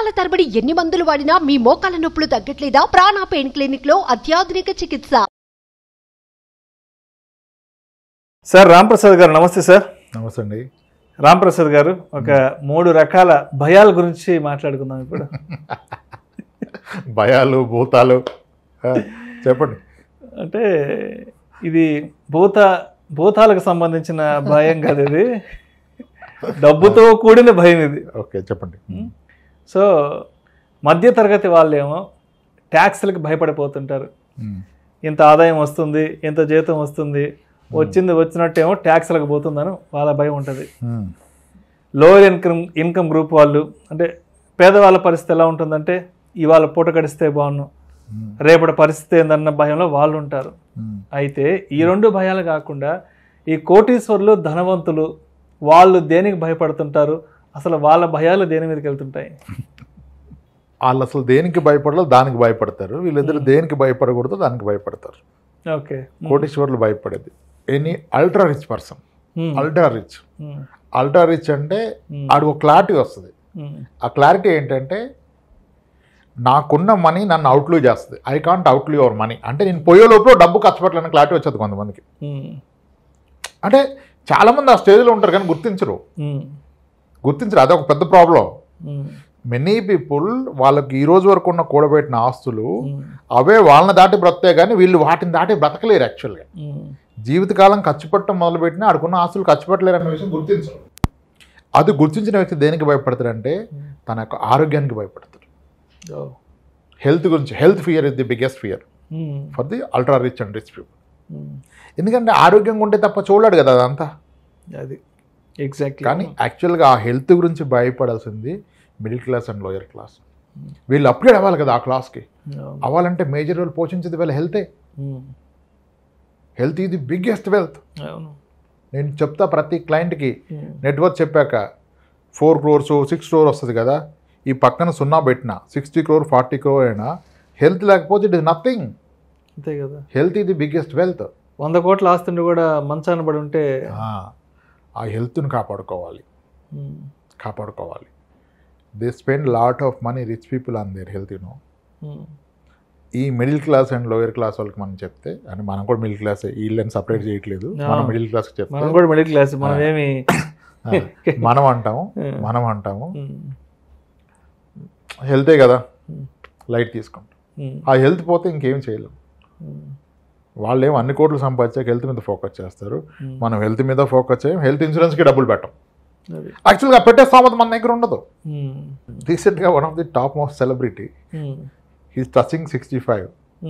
సంవత్సరాల తరబడి ఎన్ని మందులు వాడినా మీ మోకాల నొప్పులు తగ్గట్లేదా ప్రాణ పెయిన్ క్లినిక్ లో అత్యాధునిక చికిత్స సార్ రాంప్రసాద్ గారు నమస్తే సార్ నమస్తే అండి రాంప్రసాద్ గారు ఒక మూడు రకాల భయాల గురించి మాట్లాడుకుందాం ఇప్పుడు భయాలు భూతాలు ఆ, చెప్పండి అంటే ఇది భూత భూతాలకు సంబంధించిన భయం కాదు ఇది డబ్బుతో కూడిన భయం ఇది ఓకే చెప్పండి సో మధ్య తరగతి వాళ్ళేమో ట్యాక్స్లకు భయపడిపోతుంటారు ఉమ్, ఇంత ఆదాయం వస్తుంది ఇంత జీతం వస్తుంది వచ్చింది వచ్చినట్టేమో ట్యాక్స్లకు పోతుందని వాళ్ళ భయం ఉంటుంది um, lower income income group వాళ్ళు అంటే పేదవాళ్ళ పరిస్థితి ఎలా ఉంటుందంటే ఇవాళ పూట గడిస్తే బాగున్ను ఉమ్, రేపటి పరిస్థితి ఏందన్న భయంలో వాళ్ళు ఉంటారు ఉమ్, అయితే ఈ రెండు భయాలు కాకుండా ఈ కోటీశ్వరులు ధనవంతులు వాళ్ళు దేనికి భయపడుతుంటారు అసలు వాళ్ళ భయాలు దేని మీదకి వెళ్తుంటాయి వాళ్ళు అసలు దేనికి భయపడాలో దానికి భయపడతారు వీళ్ళిద్దరు దేనికి భయపడకూడదో దానికి భయపడతారు ఓకే కోటీశ్వర్లు భయపడేది any ultra rich person ultra rich ultra rich అంటే ఆడికి ఒక క్లారిటీ వస్తుంది ఆ క్లారిటీ ఏంటంటే నాకున్న మనీ నన్ను అవుట్లూ చేస్తుంది I can't outlive your money అంటే నేను పోయే లోపల డబ్బు ఖర్చు పెట్టాలని క్లారిటీ వచ్చేది కొంతమందికి అంటే చాలామంది ఆ స్టేజ్లో ఉంటారు కానీ గుర్తించరు గుర్తించరు అదొక పెద్ద ప్రాబ్లం మెనీ పీపుల్ వాళ్ళకి ఈ రోజు వరకు ఉన్న కూడబెట్టిన ఆస్తులు అవే వాళ్ళని దాటి బ్రతికే కానీ వీళ్ళు వాటిని దాటి బ్రతకలేరు యాక్చువల్గా జీవితకాలం ఖర్చు పెట్టడం మొదలుపెట్టినా ఆడుకున్న ఆస్తులు ఖర్చు పెట్టలేరు అన్న విషయం గుర్తించరు అది గుర్తించిన వ్యక్తి దేనికి భయపడతాడంటే తన యొక్క ఆరోగ్యానికి భయపడతాడు హెల్త్ గురించి health fear is the biggest fear for the ultra rich and rich people ఎందుకంటే ఆరోగ్యంగా ఉంటే తప్ప చూడలేడు కదా అదంతా అది ఎగ్జాక్ట్లీ కానీ యాక్చువల్గా ఆ హెల్త్ గురించి భయపడాల్సింది middle class and lower class వీళ్ళు అప్గ్రేడ్ అవ్వాలి కదా ఆ క్లాస్కి అవ్వాలంటే మేజర్ రోల్ పోషించేది వీళ్ళ హెల్తే హెల్త్ ఇది బిగ్గెస్ట్ వెల్త్ అవును నేను చెప్తా ప్రతి క్లయింట్కి నెట్వర్క్ చెప్పాక ఫోర్ క్రోర్స్ సిక్స్ క్రోర్ వస్తుంది కదా ఈ పక్కన సున్నా పెట్టిన సిక్స్టీ క్రోర్ ఫార్టీ క్రోర్ అయినా హెల్త్ లేకపోతే ఇట్ ఇస్ నథింగ్ అంతే కదా హెల్త్ ఇది బిగ్గెస్ట్ వెల్త్ వంద కోట్ల ఆస్తుండి కూడా మంచాన పడి ఉంటే ఆ హెల్త్ని కాపాడుకోవాలి కాపాడుకోవాలి they spend lot of money rich people on their health you know ఈ middle class and lower class వాళ్ళకి మనం చెప్తే అంటే మనం కూడా మిడిల్ క్లాస్ వీళ్ళని సపరేట్ చేయట్లేదు మనం మిడిల్ క్లాస్కి చెప్తే మనం కూడా మిడిల్ క్లాస్ మనం ఏమి ఆ, మనం అంటాము మనం అంటాము హెల్తే కదా లైట్ తీసుకుంటాం ఆ హెల్త్ పోతే ఇంకేం చేయలేం వాళ్ళు ఏం అన్ని కోట్లు సంపాదించాక హెల్త్ మీద ఫోకస్ చేస్తారు మనం హెల్త్ మీద ఫోకస్ చేయం హెల్త్ ఇన్సూరెన్స్కి డబ్బులు పెట్టం అది యాక్చువల్గా పెట్టే స్థామత మన దగ్గర ఉండదు రీసెంట్గా one of the top most celebrity he's touching sixty five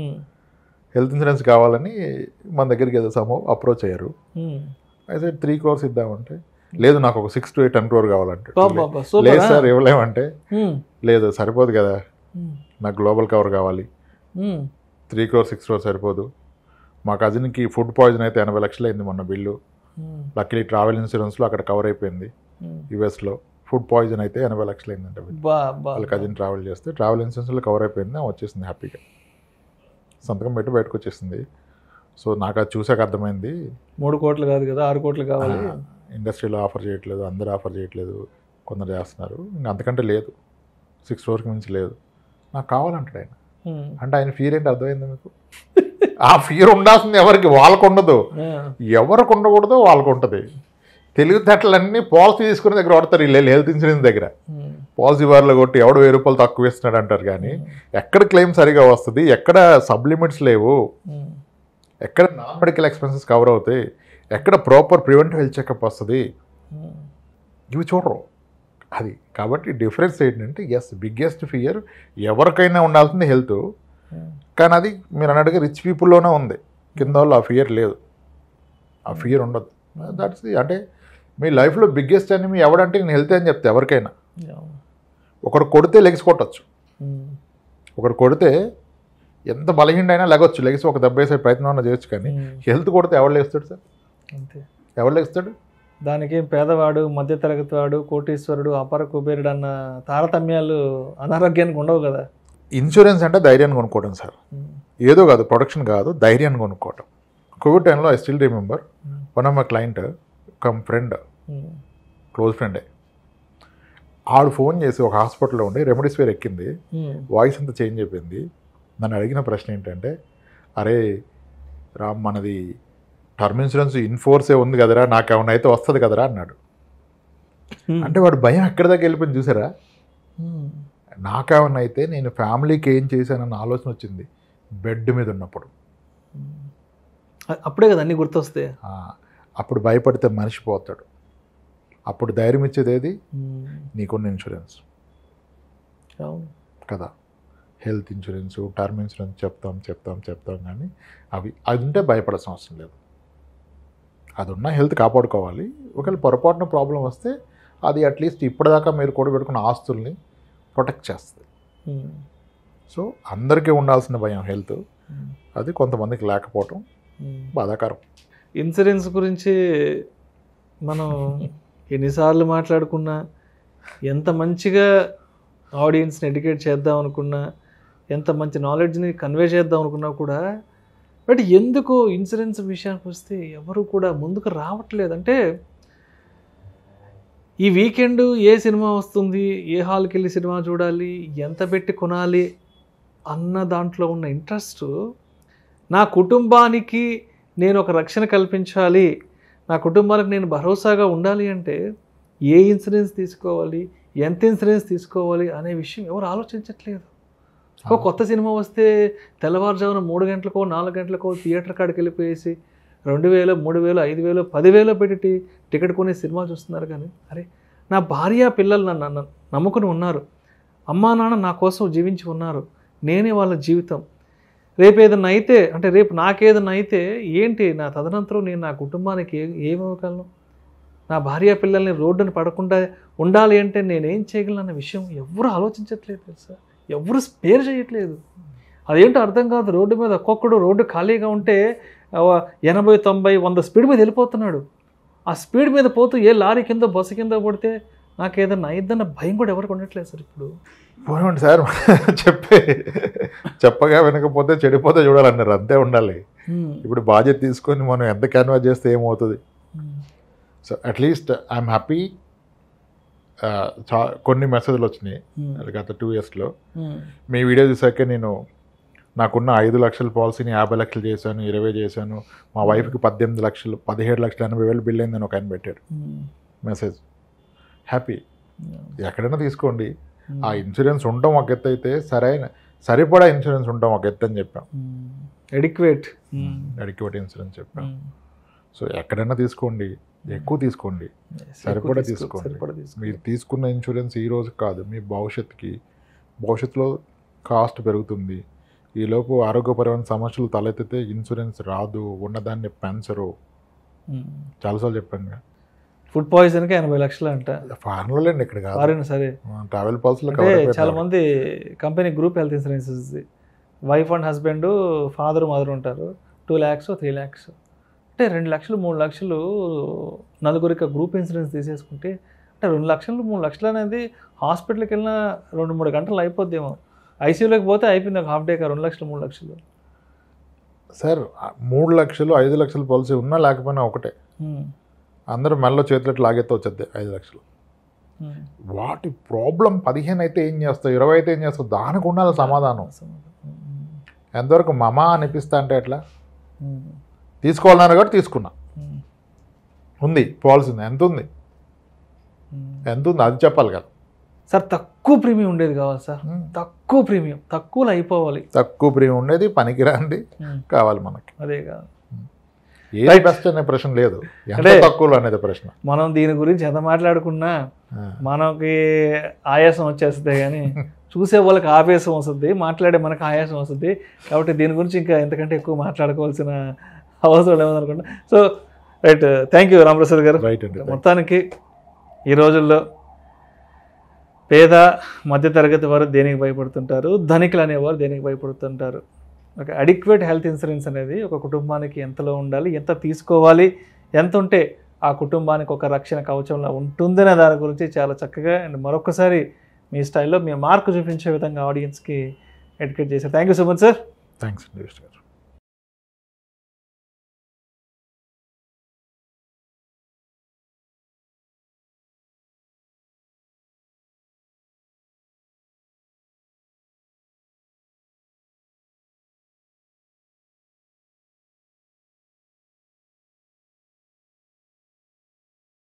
health insurance కావాలని మన దగ్గరికి ఏదో సమో అప్రోచ్ అయ్యారు అయితే త్రీ క్రోర్స్ ఇద్దామంటే లేదు నాకు ఒక six to eight ten crore కావాలంటే బాబా సూపర్ లేదు సార్ ఇవ్వలేమంటే లేదు సరిపోదు కదా నాకు గ్లోబల్ కవర్ కావాలి త్రీ క్రోర్ సిక్స్ క్రోర్ సరిపోదు మా కజిన్కి ఫుడ్ పాయిజన్ అయితే ఎనభై లక్షలు అయింది మొన్న బిల్లు లక్కీలీ ట్రావెల్ ఇన్సూరెన్స్లో అక్కడ కవర్ అయిపోయింది యూఎస్లో ఫుడ్ పాయిజన్ అయితే ఎనభై లక్షలు అయిందంట బిల్ బా బా వాళ్ళ కజిన్ ట్రావెల్ చేస్తే ట్రావెల్ ఇన్సూరెన్స్లో కవర్ అయిపోయింది ఆమె వచ్చేసింది హ్యాపీగా సంతకం పెట్టి బయటకు వచ్చేసింది సో నాకు అది చూసాక అర్థమైంది మూడు కోట్లు కాదు కదా ఆరు కోట్లు కావాలి ఇండస్ట్రీలో ఆఫర్ చేయట్లేదు అందరూ ఆఫర్ చేయట్లేదు కొందరు చేస్తున్నారు ఇంకా అంతకంటే లేదు సిక్స్ క్రోర్కి మించి లేదు నాకు కావాలంటాడు ఆయన ఉమ్. అంటే ఆయన ఫీర్ ఏంటి అర్థమైంది మీకు ఆ ఫీర్ ఉండాల్సింది ఎవరికి వాళ్ళకు ఉండదు ఆ. ఎవరికి ఉండకూడదో వాళ్ళకు ఉంటుంది తెలివితేటలన్నీ పాలసీ తీసుకునే దగ్గర వాడతారు వీళ్ళు హెల్త్ ఇన్సూరెన్స్ దగ్గర ఉమ్. పాలసీ వారిలో కొట్టి ఎవడు వెయ్యి రూపాయలు తక్కువ ఇస్తున్నాడు అంటారు కానీ ఎక్కడ క్లెయిమ్ సరిగా వస్తుంది ఎక్కడ సబ్లిమెంట్స్ లేవు ఉమ్. ఎక్కడ నాన్ మెడికల్ ఎక్స్పెన్సెస్ కవర్ అవుతాయి ఎక్కడ ప్రాపర్ ప్రివెంటివ్ హెల్త్ చెకప్ వస్తుంది ఉమ్. ఇవి చూడరు అది కాబట్టి డిఫరెన్స్ ఏంటంటే ఎస్ బిగ్గెస్ట్ ఫియర్ ఎవరికైనా ఉండాల్సింది హెల్త్ ఉమ్. కానీ అది మీరు అన్నట్టుగా రిచ్ పీపుల్లోనే ఉంది కింద వాళ్ళు ఆ ఫియర్ లేదు ఆ ఫియర్ ఉండదు దట్స్ అంటే మీ లైఫ్లో బిగ్గెస్ట్ అని మీ ఎవడంటే నేను హెల్త్ అని చెప్తే ఎవరికైనా అవును. ఒకడు కొడితే లెగ్స్ కొట్టచ్చు ఉమ్. ఒకడు కొడితే ఎంత బలహీనైనా లెగొచ్చు లెగ్స్ ఒక దెబ్బ వేసే ప్రయత్నం అన్నా చేయొచ్చు కానీ ఉమ్. హెల్త్ కొడితే ఎవడు లేస్తాడు సార్ అంతే ఎవడు లేస్తాడు దానికి పేదవాడు మధ్యతరగతి వాడు కోటీశ్వరుడు అపర కుబేరుడు అన్న తారతమ్యాలు అనారోగ్యానికి ఉండవు కదా ఇన్సూరెన్స్ అంటే ధైర్యాన్ని కొనుక్కోవడం సార్ ఉమ్. ఏదో కాదు ప్రొడక్షన్ కాదు ధైర్యాన్ని కొనుక్కోవటం కోవిడ్ టైంలో I still remember one of my client come friend um. Close ఫ్రెండే ఆడు ఫోన్ చేసి ఒక హాస్పిటల్లో ఉండి రెమెడీస్వేర్ ఎక్కింది వాయిస్ అంతా చేంజ్ అయిపోయింది నన్ను అడిగిన ప్రశ్న ఏంటంటే అరే రామ్ మనది టర్మ్ ఇన్సూరెన్స్ ఇన్ఫోర్సే ఉంది కదరా నాకు ఏమైనా అయితే వస్తుంది కదరా అన్నాడు అంటే వాడు భయం ఎక్కడి దాకా వెళ్ళిపోయింది చూసారా నాకేమన్నా అయితే నేను ఫ్యామిలీకి ఏం చేశానన్న ఆలోచన వచ్చింది బెడ్ మీద ఉన్నప్పుడు అప్పుడే కదా అన్ని గుర్తొస్తాయి ఆ, అప్పుడు భయపడితే మనిషి పోతాడు అప్పుడు ధైర్యం ఇచ్చేది ఏది నీకున్న ఇన్సూరెన్స్ అవును కదా హెల్త్ ఇన్సూరెన్స్ టర్మ్ ఇన్సూరెన్స్ చెప్తాం చెప్తాం చెప్తాం కానీ అవి అది ఉంటే భయపడాల్సిన అవసరం లేదు అది ఉన్న హెల్త్ కాపాడుకోవాలి ఒకవేళ పొరపాటున ప్రాబ్లం వస్తే అది అట్లీస్ట్ ఇప్పటిదాకా మీరు కూడబెట్టుకున్న ఆస్తుల్ని ప్రొటెక్ట్ చేస్తుంది సో అందరికీ ఉండాల్సిన భయం హెల్త్ అది కొంతమందికి లేకపోవటం బాధాకరం ఇన్సూరెన్స్ గురించి మనం ఎన్నిసార్లు మాట్లాడుకున్నా ఎంత మంచిగా ఆడియన్స్ని ఎడ్యుకేట్ చేద్దాం అనుకున్నా ఎంత మంచి నాలెడ్జ్ని కన్వే చేద్దాం అనుకున్నా కూడా బట్ ఎందుకు ఇన్సూరెన్స్ విషయానికి వస్తే ఎవరు కూడా ముందుకు రావట్లేదు అంటే ఈ వీకెండ్ ఏ సినిమా వస్తుంది ఏ హాల్కి వెళ్ళి సినిమా చూడాలి ఎంత పెట్టి కొనాలి అన్న దాంట్లో ఉన్న ఇంట్రెస్ట్ నా కుటుంబానికి నేను ఒక రక్షణ కల్పించాలి నా కుటుంబానికి నేను భరోసాగా ఉండాలి అంటే ఏ ఇన్సూరెన్స్ తీసుకోవాలి ఎంత ఇన్సూరెన్స్ తీసుకోవాలి అనే విషయం ఎవరు ఆలోచించట్లేదు ఒక కొత్త సినిమా వస్తే తెల్లవారుజామున మూడు గంటలకో నాలుగు గంటలకో థియేటర్ కాడికి వెళ్ళిపోయేసి రెండు వేలు మూడు వేలు ఐదు వేలు పదివేలు పెట్టి టి- టికెట్ కొనే సినిమా చూస్తున్నారు కానీ అరే నా భార్య పిల్లలు నన్ను నన్ను నమ్ముకుని ఉన్నారు అమ్మా నాన్న నా కోసం జీవించి ఉన్నారు నేనే వాళ్ళ జీవితం రేపు ఏదైనా అయితే అంటే రేపు నాకేదైనా అయితే ఏంటి నా తదనంతరం నేను నా కుటుంబానికి ఏ ఏమివ్వగలను నా భార్య పిల్లల్ని రోడ్డుని పడకుండా ఉండాలి అంటే నేనేం చేయగలను అన్న విషయం ఎవరు ఆలోచించట్లేదు తెలుసా ఎవరు స్పేర్ చేయట్లేదు అదేంటో అర్థం కాదు రోడ్డు మీద ఒక్కొక్కడు రోడ్డు ఖాళీగా ఉంటే ఆ, ఎనభై తొంభై వంద స్పీడ్ మీద వెళ్ళిపోతున్నాడు ఆ స్పీడ్ మీద పోతూ ఏ లారీ కింద బస్సు కింద పడితే నాకు ఏదైనా అయిద్దన్న భయం కూడా ఎవరికి ఉండట్లేదు సార్ ఇప్పుడు పోనివ్వండి సార్ చెప్పే చెప్పగా వినకపోతే చెడిపోతే చూడాలన్నారు అంతే ఉండాలి ఇప్పుడు బాధ్యత తీసుకొని మనం ఎంత క్యాన్వాస్ చేస్తే ఏమవుతుంది సో అట్లీస్ట్ ఐఎమ్ హ్యాపీ చా కొన్ని మెసేజ్లు వచ్చినాయి గత టూ ఇయర్స్లో మీ వీడియో చూసాక నేను నాకున్న ఐదు లక్షల పాలసీని యాభై లక్షలు చేశాను ఇరవై చేశాను మా వైఫ్కి పద్దెనిమిది లక్షలు పదిహేడు లక్షలు ఎనభై వేలు బిల్ అయిందని ఒక ఆయన పెట్టాడు మెసేజ్ హ్యాపీ ఎక్కడైనా తీసుకోండి ఆ ఇన్సూరెన్స్ ఉండటం ఒక ఎత్తు అయితే సరైన సరిపడా ఇన్సూరెన్స్ ఉండటం ఒక ఎత్తు అని చెప్పాం ఎడిక్వేట్ అడిక్యువేట్ ఇన్సూరెన్స్ చెప్పాం సో ఎక్కడైనా తీసుకోండి ఎక్కువ తీసుకోండి సరిపడా తీసుకోండి సరిపడా తీసుకోండి మీరు తీసుకున్న ఇన్సూరెన్స్ ఈ రోజు కాదు మీ భవిష్యత్తుకి భవిష్యత్తులో కాస్ట్ పెరుగుతుంది ఈలోపు ఆరోగ్యపరమైన సమస్యలు తలెత్తితే ఇన్సూరెన్స్ రాదు ఉన్నదాన్ని పెంచరు చాలాసార్లు చెప్పాను కదా. ఫుడ్ పాయిజన్కి ఎనభై లక్షలు అంట ఫారెన్లో లేండి ఇక్కడ కాదు ఫారిన్ సరే ట్రావెల్ పాలసీలో అంటే చాలా మంది company group health insurance wife and husband father mother ఉంటారు టూ ల్యాక్స్ త్రీ ల్యాక్స్ అంటే రెండు లక్షలు మూడు లక్షలు నలుగురికి గ్రూప్ ఇన్సూరెన్స్ తీసేసుకుంటే అంటే రెండు లక్షలు మూడు లక్షలు అనేది హాస్పిటల్కి వెళ్ళినా రెండు మూడు గంటలు అయిపోద్దేమో ఐసీయూలోకి పోతే అయిపోయింది ఒక హాఫ్ డేగా రెండు లక్షలు మూడు లక్షలు సార్ మూడు లక్షలు ఐదు లక్షల పాలసీ ఉన్నా లేకపోయినా ఒకటే ఉమ్, అందరూ మెల్ల చేతులెట్ లాగెత్తే వచ్చేది ఐదు లక్షలు ఉమ్. వాటి ప్రాబ్లం పదిహేను అయితే ఏం చేస్తావు ఇరవై అయితే ఏం చేస్తావు దానికి ఉండాలి సమాధానం ఉమ్, ఎంతవరకు మమా అనిపిస్తా అంటే ఎట్లా ఉమ్, తీసుకోవాలన్నారు కాబట్టి తీసుకున్నా ఉమ్, ఉంది పాలసీ ఉంది ఎంత ఉంది ఉమ్. ఎంత ఉంది అది చెప్పాలి కదా సార్ తక్కువ ప్రీమియం ఉండేది కావాలి సార్ ఉమ్. తక్కువ ప్రీమియం తక్కువలో అయిపోవాలి తక్కువ ప్రియం ఉండేది పనికిరాంది ఉమ్, కావాలి మనకి అదే కాదు ఏది బెస్ట్ అనే ప్రశ్న లేదు ఎంత అంటే- తక్కువలో అనేది ప్రశ్న మనం దీని గురించి ఎంత మాట్లాడుకున్నా ఆ. మనకి ఆయాసం వచ్చేస్తుంది కానీ చూసే వాళ్ళకి ఆవేశం వస్తుంది మాట్లాడే మనకు ఆయాసం వస్తుంది కాబట్టి దీని గురించి ఇంకా ఎంతకంటే ఎక్కువ మాట్లాడుకోవాల్సిన అవసరం లేదనుకుంటా so right thank you Ramaprasad garu right అండి మొత్తానికి ఈ రోజుల్లో పేద మధ్యతరగతి వారు దేనికి భయపడుతుంటారు ధనికులు అనేవారు దేనికి భయపడుతుంటారు ఒక అడిక్వేట్ హెల్త్ ఇన్సూరెన్స్ అనేది ఒక కుటుంబానికి ఎంతలో ఉండాలి ఎంత తీసుకోవాలి ఎంత ఉంటే ఆ కుటుంబానికి ఒక రక్షణ కవచంలో ఉంటుందనే దాని గురించి చాలా చక్కగా అండ్ మరొకసారి మీ స్టైల్లో మీ మార్క్ చూపించే విధంగా ఆడియన్స్కి ఎడ్యుకేట్ చేశారు thank you so much sir thanks అండి విష్ణు గారు